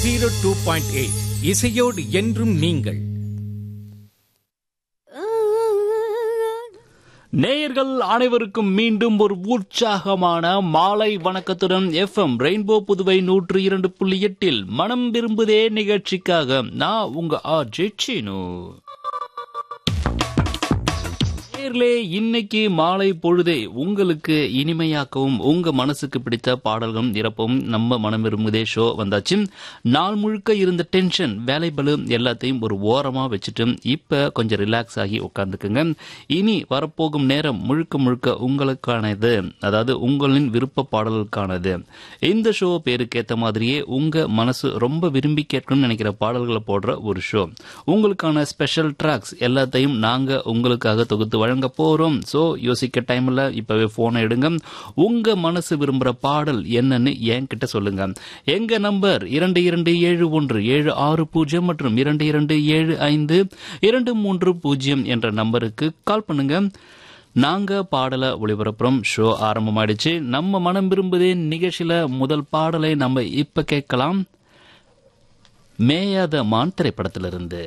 zero two point eight இசையோடு என்றும் நீங்கள் நேயர்கள் அனைவருக்கும் மீண்டும் ஒரு உற்சாகமான மாலை வணக்கத்துடன் எஃப்எம் ரெயின்போ புதுவை நூற்று இரண்டு புள்ளி எட்டில் மனம் விரும்புதே நிகழ்ச்சிக்காக நான் உங்க ஆர் ஜெச்சினு நேயர்களே இன்னைக்கு மாலை பொழுதே உங்களுக்கு இனிமையாக்கவும் உங்க மனசுக்கு பிடித்த பாடல்களும் நிரப்பவும் நம்ம மனம் விரும்புதே ஷோ வந்தாச்சு நாள் முழுக்க இருந்த டென்ஷன் வேலை பளு எல்லாத்தையும் ஒரு ஓரமா வச்சுட்டு இப்ப கொஞ்சம் ரிலாக்ஸ் ஆகி உட்காந்துக்குங்க இனி வரப்போகும் நேரம் முழுக்க முழுக்க உங்களுக்கானது அதாவது உங்களின் விருப்ப பாடல்களுக்கானது இந்த ஷோ பேருக்கேத்த மாதிரியே உங்க மனசு ரொம்ப விரும்பி கேட்கணும்னு நினைக்கிற பாடல்களை போடுற ஒரு ஷோ உங்களுக்கான ஸ்பெஷல் ட்ராக்ஸ் எல்லாத்தையும் நாங்க உங்களுக்காக தொகுத்து வழங்க போறோம் ஸோ யோசிக்க டைம்ல இப்பவே போனை எடுங்க உங்க மனசு விரும்புற பாடல் என்னன்னு என்கிட்ட சொல்லுங்க எங்க நம்பர் இரண்டு இரண்டு ஏழு ஒன்று ஏழு ஆறு பூஜ்ஜியம் மற்றும் இரண்டு இரண்டு ஏழு ஐந்து இரண்டு மூன்று பூஜ்ஜியம் என்ற நம்பருக்கு கால் பண்ணுங்க நாங்க பாடலை ஒளிபரப்புறோம் ஷோ ஆரம்பமாயிடுச்சு நம்ம மனம் விரும்புதே நிகழ்ச்சியில முதல் பாடலை நம்ம இப்ப கேட்கலாம் மேயாத மான் திரைப்படத்திலிருந்து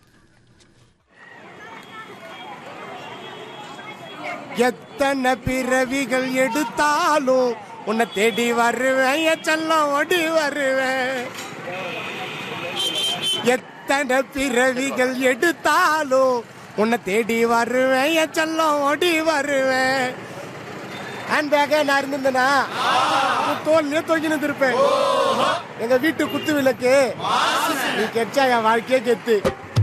எத்தனை பிறவிகள் எடுத்தாலும் உன்னை தேடி வருவேன் என் செல்லம் ஓடி வருவேன் எத்தனை பிறவிகள் எடுத்தாலும் உன்னை தேடி வருவேன் என் செல்லம் ஓடி வருவேன் ஹேண்ட் பேக்கே நான் இருந்திருந்தேனா தோல்லையே தொங்கினு இருப்பேன் எங்க வீட்டு குத்து விளக்கு நீ கெச்சா என் வாழ்க்கையே கெத்து